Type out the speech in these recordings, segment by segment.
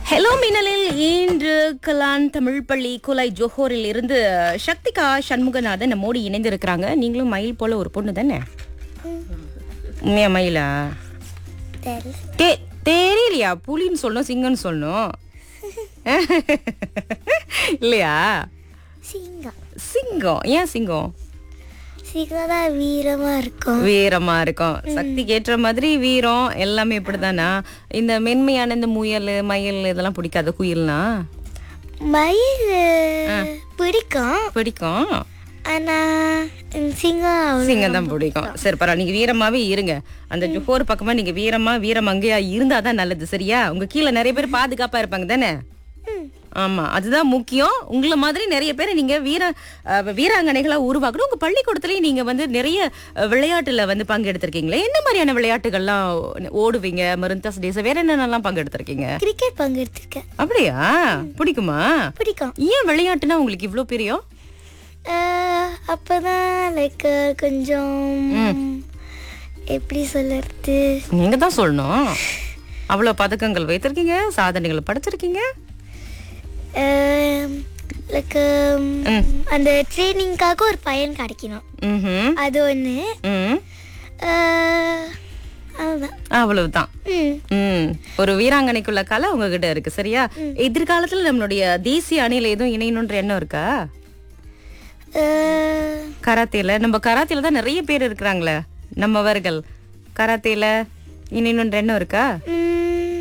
Hello மின்னலில் இன்று கலான் தமிழ் பள்ளி குலாய் ஜோஹோரில் இருந்து சக்திகா சண்முகநாதன் நம்மோடு இணைந்திருக்கிறாங்க நீங்களும் மயில் போல ஒரு பொண்ணு தானே உண்மையா மயிலா தே தெரியலையா புலின்னு சொல்லணும் சிங்கம்னு சொல்லணும் இல்லையா சிங்கம் சிங்கம் ஏன் சிங்கம் சிங்கம் தான் வீரமா இருக்கும் வீரமா இருக்கும் சக்திக்கு ஏற்ற மாதிரி வீரம் எல்லாமே இப்படிதானா இந்த மென்மையான இந்த முயல் மயில் இதெல்லாம் பிடிக்காத குயில்னா மயில் பிடிக்கும் பிடிக்கும் ஆனா ம், சிங்கம் அவ்வளவு- சிங்கம் தான் பிடிக்கும் சரி பரவாயில்ல நீங்க வீரமாவே இருங்க அந்த ஜோஹோர் பக்கமா நீங்க வீரமா வீரமங்கையா இருந்தா தான் நல்லது சரியா உங்க கீழே நிறைய பேர் பாதுகாப்பா இருப்பாங்க தானே ஆமா அதுதான் முக்கியம் உங்களை மாதிரி நிறைய பேர் நீங்க வீர அஹ், வீராங்கனைகளா உருவாக்கணும் உங்க பள்ளிக்கூடத்துலயும் நீங்க வந்து நிறைய அஹ், விளையாட்டுல வந்து பங்கெடுத்திருக்கீங்களே என்ன மாதிரியான விளையாட்டுகள்லாம் ஓடுவீங்க மருந்தஸ் டேஸ் வேற என்னென்னலாம் பங்கெடுத்திருக்கீங்க கிரிக்கெட் பங்கெடுத்திருக்கேன் அப்படியா பிடிக்குமா பிடிக்கும் ஏன் விளையாட்டுனா உங்களுக்கு இவ்ளோ பிரியம் அஹ், அப்பதான் லைக் கொஞ்சம் எப்படி சொல்றது நீங்க தான் சொல்லணும் அவ்வளவு பதக்கங்கள் வைத்திருக்கீங்க சாதனைகள் படைச்சிருக்கீங்க லைக் அந்த ட்ரைனிங்காக ஒரு பையன் கிடைக்கணும் ம்ஹும். அது ஒன்று ம். அதுதான் அவ்வளவுதான் ம் ம். ஒரு வீராங்கனைக்குள்ள கலை உங்ககிட்ட இருக்கு சரியா எதிர்காலத்துல நம்மளுடைய தேசிய அணியில எதுவும் இணையணுன்ற எண்ணம் இருக்கா அஹ், கராத்தேல நம்ம கராத்தேல தான் நிறைய பேர் இருக்கிறாங்களே நம்மவர்கள் கராத்தேல இணையணுன்ற எண்ணம் இருக்கா ம்,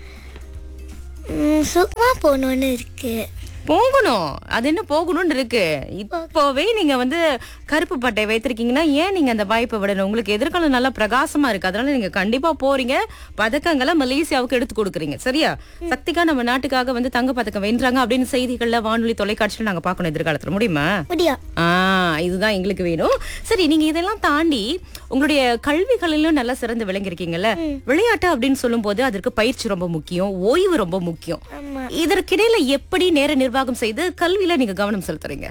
ம், சும்மா போகணுன்னு இருக்கு போகணும் அது என்ன போகணும்னு இருக்கு இப்போவே நீங்க வந்து கருப்பு பட்டை வைத்திருக்கீங்கன்னா ஏன் நீங்க அந்த வாய்ப்பை விடணும் உங்களுக்கு எதிர்காலம் நல்லா பிரகாசமா இருக்கு அதனால நீங்க கண்டிப்பா போறீங்க பதக்கங்களை மலேசியாவுக்கு எடுத்து கொடுக்குறீங்க சரியா சக்திகா நம்ம நாட்டுக்காக வந்து தங்க பதக்கம் வென்றாங்க அப்படின்னு செய்திகள்ல வானொலி தொலைக்காட்சியில நாங்க பார்க்கணும் எதிர்காலத்துல முடியுமா முடியும் ஆ இதுதான் எங்களுக்கு வேணும் சரி நீங்க இதெல்லாம் தாண்டி உங்களுடைய கல்விகளிலும் நல்லா சிறந்து விளங்கிருக்கீங்கல்ல விளையாட்டு அப்படின்னு சொல்லும்போது அதற்கு பயிற்சி ரொம்ப முக்கியம் ஓய்வு ரொம்ப முக்கியம் ஆமா இதற்கிடையில எப்படி நேர நிர்வாகம் செய்து கல்வியில நீங்க கவனம் செலுத்துறீங்க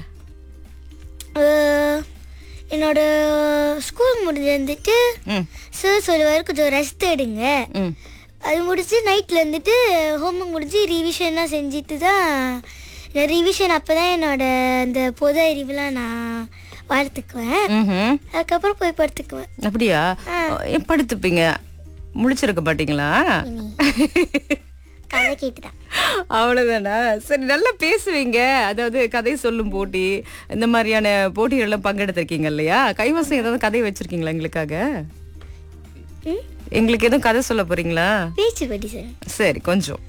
அஹ், என்னோட ஸ்கூல் முடிஞ்சு வந்துட்டு ம், சார் சொல்லுவார் கொஞ்சம் ரெஸ்ட் எடுங்க ம். அது முடிச்சு நைட்டில் வந்துட்டு ஹோம்ஒர்க் முடிஞ்சு ரிவிஷன்லாம் செஞ்சுட்டு தான் ரிவிஷன் அப்போ தான் என்னோட அந்த பொது அறிவுலாம் நான் வளர்த்துக்குவேன் ம்ஹும். அதுக்கப்புறம் போய் படுத்துக்குவேன் அப்படியா ஏன் படுத்துப்பீங்க முழிச்சிருக்க மாட்டீங்களா கதை கேட்டுதான் அவ்வளவுதானா சரி நல்லா பேசுவீங்க அதாவது கதை சொல்லும் போட்டி இந்த மாதிரியான போட்டிகள்லாம் பங்கெடுத்திருக்கீங்க இல்லையா கைவசம் ஏதாவது கதை வச்சிருக்கீங்களா எங்களுக்காக ம்? எங்களுக்கு எதுவும் கதை சொல்ல போறீங்களா பேச்சு படி சார் சரி கொஞ்சம்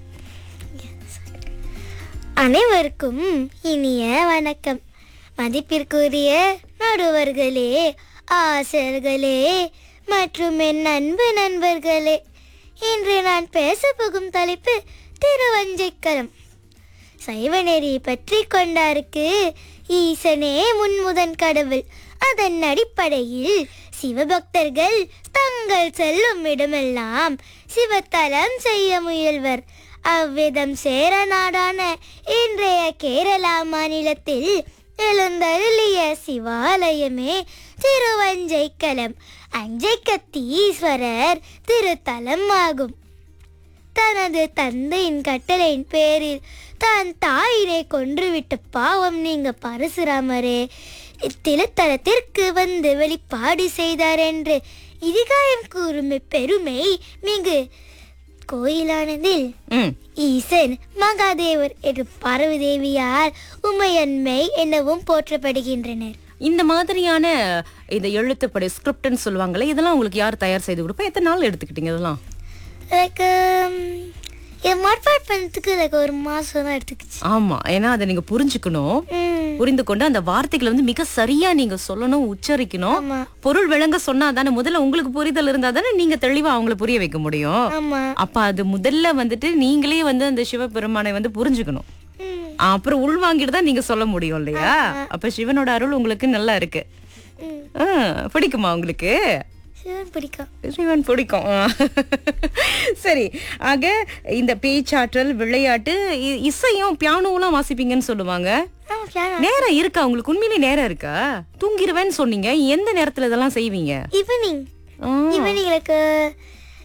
அனைவருக்கும் இனிய வணக்கம் மதிப்பிற்குரிய நடுவர்களே ஆசிரியர்களே மற்றும் என் அன்பு நண்பர்களே இன்று நான் பேச போகும் தலைப்பு திருவஞ்சைக்களம் சைவநெறி பற்றி கொண்டாருக்கு ஈசனே முன்முதன் கடவுள் அதன் அடிப்படையில் சிவபக்தர்கள் தங்கள் செல்லும் இடமெல்லாம் சிவத்தலம் செய்ய முயல்வர் அவ்விதம் சேர நாடான இன்றைய கேரளா மாநிலத்தில் எழுந்தருளிய சிவாலயமே திருவஞ்சைக்களம் அஞ்சைக்கத்தீஸ்வரர் திருத்தலம் ஆகும் தனது தந்தையின் கட்டளையின் பேரில் தான் தாயினை கொன்றுவிட்ட பாவம் நீங்க பரசுராமரே இத்திருத்தலத்திற்கு வந்து வெளிப்பாடு செய்தார் என்று இதிகாயம் கூறும் பெருமை மிகு கோயிலானதில் ம் ஈசன் மகாதேவர் என்று பார்வதேவியால் உமையன்மை எனவும் போற்றப்படுகின்றனர் இந்த மாதிரியான இந்த எழுத்துப்படி ஸ்கிரிப்ட்னு சொல்லுவாங்கல்ல இதெல்லாம் உங்களுக்கு யார் தயார் செய்து கொடுப்பா எத்தனை நாள் எடுத்துக்கிட்டீங்க இதெல்லாம் லைக் இது மார்பாட் பண்ணதுக்கு லைக் ஒரு மாசம் தான் எடுத்துக்கிச்சு ஆமா ஏன்னா அதை நீங்க புரிஞ்சுக்கணும் ம், புரிந்து கொண்டு அந்த வார்த்தைகளை வந்து மிக சரியா நீங்க சொல்லணும் உச்சரிக்கணும் ஆமா பொருள் விளங்க சொன்னா தானே முதல்ல உங்களுக்கு புரிதல் இருந்தா தானே நீங்க தெளிவா அவங்கள புரிய வைக்க முடியும் ஆமா அப்ப அது முதல்ல வந்துட்டு நீங்களே வந்து அந்த சிவபெருமானை வந்து புரிஞ்சுக்கணும் ம், அப்புறம் உள்வாங்கிட்டு தான் நீங்க சொல்ல முடியும் இல்லையா அப்ப சிவனோட அருள் உங்களுக்கு நல்லா இருக்கு ம். ஆ, பிடிக்குமா உங்களுக்கு சிவன் பிடிக்கும் சிவன் பிடிக்கும் ஆ. சரி ஆக இந்த பேச்சாற்றல் விளையாட்டு இ- இசையும் பியானோலாம் வாசிப்பீங்கன்னு சொல்லுவாங்க ஆமா பியானோ நேரம் இருக்கா உங்களுக்கு உண்மையிலே நேரம் இருக்கா தூங்கிருவேன்னு சொன்னீங்க எந்த நேரத்துல இதெல்லாம் செய்வீங்க ஈவினிங் ஆ, ஈவினிங் லைக்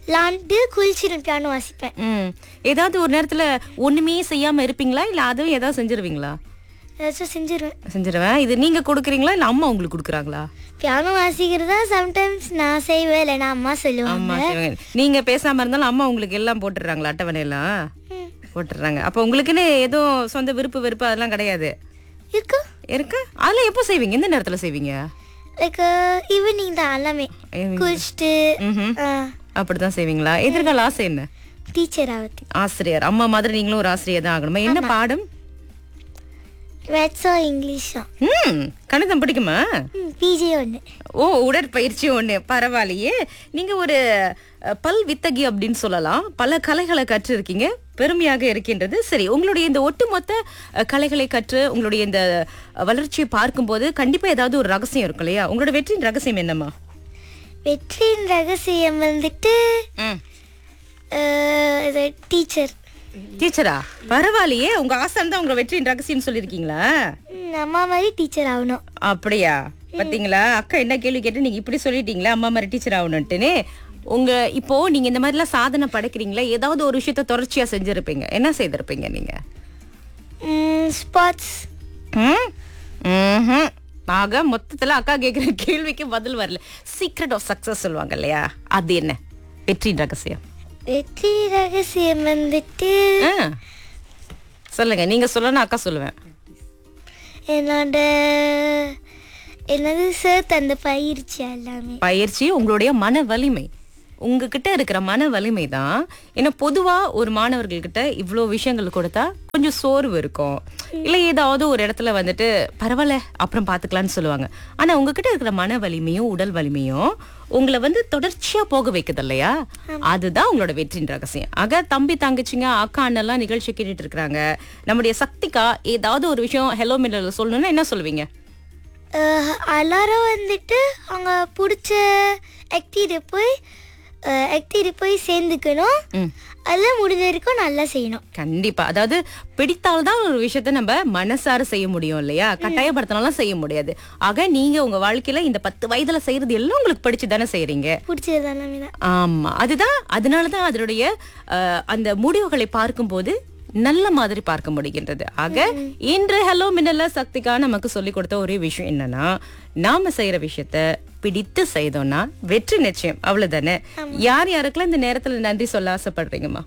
விளாண்டு குளிச்சிடும் பியானோ வாசிப்பேன் ம் ஏதாவது ஒரு நேரத்துல ஒண்ணுமே செய்யாம இருப்பீங்களா இல்ல அதுவும் ஏதாவது செஞ்சிருவீங்களா ஏதாச்சும் செஞ்சிருவேன் செஞ்சிருவேன் இது நீங்க கொடுக்குறீங்களா இல்ல அம்மா உங்களுக்கு கொடுக்குறாங்களா பியானோ வாசிக்கிறதா சம்டைம்ஸ் நான் செய்வேன் இல்லைன்னா அம்மா சொல்லுவாங்க அம்மா செய்வாங்க. நீங்க பேசாம இருந்தாலும் அம்மா உங்களுக்கு எல்லாம் போட்டுடுறாங்களா அட்டவணை எல்லாம் ம். போட்டுடுறாங்க அப்ப உங்களுக்குன்னு எதுவும் சொந்த விருப்பு வெறுப்பு அதெல்லாம் கிடையாது இருக்கு இருக்கு அதெல்லாம் எப்போ செய்வீங்க எந்த நேரத்துல செய்வீங்க லைக் ஈவினிங் தான் எல்லாமே Evening. குளிச்சுட்டு ம்ஹும். அப்படிதான் செய்வீங்களா எதிர்கால ஆசை என்ன டீச்சர் ஆகுது ஆசிரியர் அம்மா மாதிரி நீங்களும் ஒரு ஆசிரியர் தான் ஆகணுமா என்ன பாடம் மேத்ஸோ இங்கிலீஷோ ம் கணிதம் பிடிக்குமா பிஜி ஒன்று ஓ உடற்பயிற்சி ஒண்ணு பரவாயில்லையே நீங்க ஒரு அஹ், பல் வித்தகி அப்படின்னு சொல்லலாம் பல கலைகளை கற்றிருக்கீங்க பெருமையாக இருக்கின்றது சரி உங்களுடைய இந்த ஒட்டுமொத்த அஹ், கலைகளை கற்று உங்களுடைய இந்த அஹ், வளர்ச்சியை பார்க்கும்போது கண்டிப்பா ஏதாவது ஒரு ரகசியம் இருக்கும் இல்லையா உங்களோட வெற்றியின் ரகசியம் என்னம்மா வெற்றியின் ரகசியம் வந்துட்டு டீச்சர் டீச்சரா பரவாயில்லையே உங்க ஆசான் தான் உங்க வெற்றியின் ரகசியம் சொல்லியிருக்கீங்களா அம்மா மாதிரி டீச்சர் ஆகணும் அப்படியா பாத்தீங்களா அக்கா என்ன கேள்வி கேட்டு நீங்க இப்படி சொல்லிட்டீங்களா அம்மா மாதிரி டீச்சர் ஆகணும்ட்டுன்னு உங்க இப்போ நீங்க இந்த மாதிரி எல்லாம் சாதனை படைக்கிறீங்களா ஏதாவது ஒரு விஷயத்த தொடர்ச்சியா செஞ்சிருப்பீங்க என்ன செய்திருப்பீங்க நீங்க ஸ்பாட்ஸ் ம்? ம்ஹும். ஆக மொத்தத்துல அக்கா கேக்குற கேள்விக்கு பதில் வரல சீக்ரெட் ஆஃப் சக்சஸ் சொல்லுவாங்க இல்லையா அது என்ன வெற்றியின் ரகசியம் வெற்றி ரகசியம் வந்துட்டு ஆ. சொல்லுங்க நீங்க சொல்லணும் அக்கா சொல்லுவேன் என்னோட என்னது சார் தந்த பயிற்சி எல்லாமே பயிற்சி உங்களுடைய மன வலிமை உங்ககிட்ட இருக்கிற மன வலிமை தான் ஏன்னா பொதுவா ஒரு மாணவர்கள்கிட்ட இவ்வளோ விஷயங்கள் கொடுத்தா கொஞ்சம் சோர்வு இருக்கும் இல்லை ஏதாவது ஒரு இடத்துல வந்துட்டு பரவாயில்ல அப்புறம் பார்த்துக்கலாம்னு சொல்லுவாங்க ஆனா உங்ககிட்ட இருக்கிற மன வலிமையும் உடல் வலிமையும் உங்களை வந்து தொடர்ச்சியா போக வைக்குது இல்லையா அதுதான் உங்களோட வெற்றியின் ரகசியம் ஆக தம்பி தங்கச்சிங்க அக்கா அண்ணெல்லாம் நிகழ்ச்சி கேட்டுட்டு இருக்கிறாங்க நம்முடைய சக்திக்கா ஏதாவது ஒரு விஷயம் ஹெலோ மின்னல் சொல்லணும்னா என்ன சொல்லுவீங்க அஹ், எல்லாரும் வந்துட்டு அவங்க பிடிச்ச ஆக்டிவிட்டி போய் ஆக்டிவிட்டி போய் சேர்ந்துக்கணும் ம் அதெல்லாம் முடிஞ்ச வரைக்கும் நல்லா செய்யணும் கண்டிப்பா அதாவது பிடித்தால்தான் ஒரு விஷயத்த நம்ம மனசார செய்ய முடியும் இல்லையா கட்டாயப்படுத்தினாலும் செய்ய முடியாது ஆக நீங்க உங்க வாழ்க்கையில இந்த பத்து வயதுல செய்யறது எல்லாம் உங்களுக்கு பிடிச்சு தானே செய்யறீங்க பிடிச்சது எல்லாமே தான் ஆமா அதுதான் அதனாலதான் அதனுடைய அஹ், அந்த முடிவுகளை பார்க்கும்போது நல்ல மாதிரி பார்க்க முடிகின்றது ஆக இன்று ஹலோ மின்னல சக்திக்கா நமக்கு சொல்லி கொடுத்த ஒரே விஷயம் என்னன்னா நாம செய்யற விஷயத்த பிடித்து செய்தோம்னா வெற்றி நிச்சயம் அவ்வளவுதானே யார் யாருக்கெல்லாம் இந்த நேரத்துல நன்றி சொல்ல ஆசைப்படுறீங்கம்மா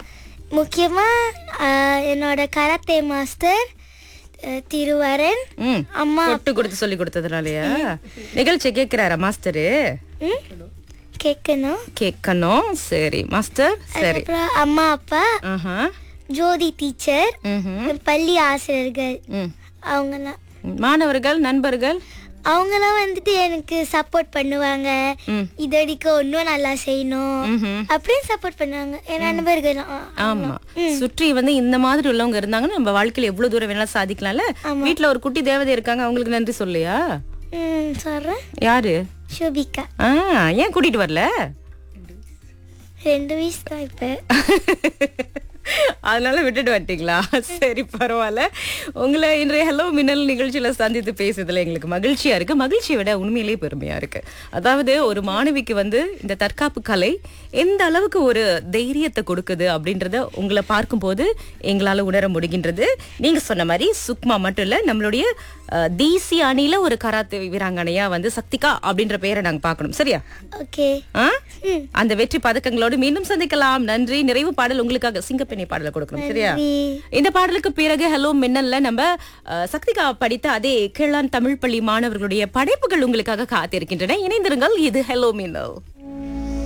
முக்கியமாக என்னோட கராத்தே மாஸ்டர் அஹ், திருவரன் ம் அம்மா தொட்டு கொடுத்து சொல்லி கொடுத்ததுனாலயா நிகழ்ச்சி கேக்குறாரா மாஸ்டரு ம்? கேட்கணும் கேட்கணும் சரி மாஸ்டர் சரி அப்புறம் அம்மா அப்பா ஆஹா ஜோதி டீச்சர் ம்ஹும். பள்ளி ஆசிரியர்கள் ம். அவங்கெல்லாம் மாணவர்கள் நண்பர்கள் அவங்கெல்லாம் வந்துட்டு எனக்கு சப்போர்ட் பண்ணுவாங்க ம். இதடிக்க இன்னும் நல்லா செய்யணும் ம்ஹும். அப்படின்னு சப்போர்ட் பண்ணுவாங்க என் நண்பர்கள் ஆமா சுற்றி வந்து இந்த மாதிரி உள்ளவங்க இருந்தாங்கன்னா நம்ம வாழ்க்கையில எவ்வளவு தூரம் வேணாலும் சாதிக்கலாம்ல வீட்ல ஒரு குட்டி தேவதை இருக்காங்க அவங்களுக்கு நன்றி சொல்லையா ம் சொல்கிறேன் யாரு ஷோபிகா ஆ ஏன் கூட்டிட்டு வரல ரெண்டு வயசு தான் இப்போ அதனால விட்டுட்டு வந்துட்டீங்களா சரி பரவாயில்ல உங்களை இன்றைய ஹலோ மின்னல் நிகழ்ச்சியில சந்தித்து பேசுறதுல எங்களுக்கு மகிழ்ச்சியா இருக்கு மகிழ்ச்சியை விட உண்மையிலேயே பெருமையா இருக்கு அதாவது ஒரு மாணவிக்கு வந்து இந்த தற்காப்பு கலை எந்த அளவுக்கு ஒரு தைரியத்தை கொடுக்குது அப்படின்றத உங்களை பார்க்கும்போது எங்களால உணர முடிகின்றது நீங்க சொன்ன மாதிரி சுக்மா மட்டும் இல்ல நம்மளுடைய அஹ், தேசிய அணியில ஒரு கராத்தே வீராங்கனையா வந்து சக்திகா அப்படின்ற பெயரை நாங்க பார்க்கணும் சரியா ஓகே ஆ? அந்த வெற்றி பதக்கங்களோடு மீண்டும் சந்திக்கலாம் நன்றி நிறைவு பாடல் உங்களுக்காக சிங்கப்பெண்ணை பாடலை கொடுக்கணும் சரியா இந்த பாடலுக்கு பிறகு ஹலோ மின்னல்ல நம்ம அஹ், சக்திகா படித்த அதே கிழான் தமிழ் பள்ளி மாணவர்களுடைய படைப்புகள் உங்களுக்காக காத்திருக்கின்றன இணைந்திருங்கள் இது ஹலோ மின்னல்